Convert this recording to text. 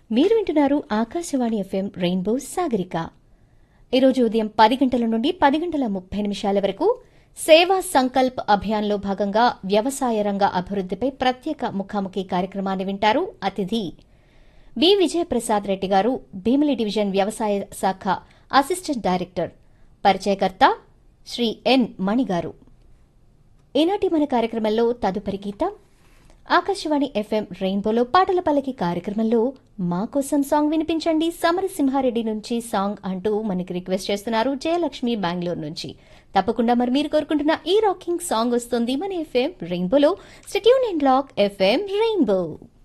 మీరు వింటున్నారు Akashvani FM rainbow Sagarika ఈరోజు ఉదయం పది గంటల నుండి పది గంటల ముప్పై నిమిషాల వరకు సేవా సంకల్ప్ అభియాన్లో భాగంగా వ్యవసాయ రంగ అభివృద్దిపై ప్రత్యేక ముఖాముఖి కార్యక్రమాన్ని వింటారు అతిథి బి విజయప్రసాద్ రెడ్డి గారు భీమిలి డివిజన్ వ్యవసాయ శాఖ అసిస్టెంట్ డైరెక్టర్ పరిచయకర్త శ్రీ ఎన్ మణి గారు ఈనాటి మన కార్యక్రమంలో తదుపరి గీతం ఆకాశవాణి ఎఫ్ఎం రెయిన్బోలో పాటల పల్లకి కార్యక్రమంలో మా కోసం సాంగ్ వినిపించండి సమరసింహారెడ్డి నుంచి సాంగ్ అంటూ మనకి రిక్వెస్ట్ చేస్తున్నారు జయలక్ష్మి బెంగళూరు నుంచి తప్పకుండా మరి మీరు కోరుకుంటున్న ఈ రాకింగ్ సాంగ్ వస్తుంది మన ఎఫ్ఎం రెయిన్బోలో stay tuned and lock FM rainbow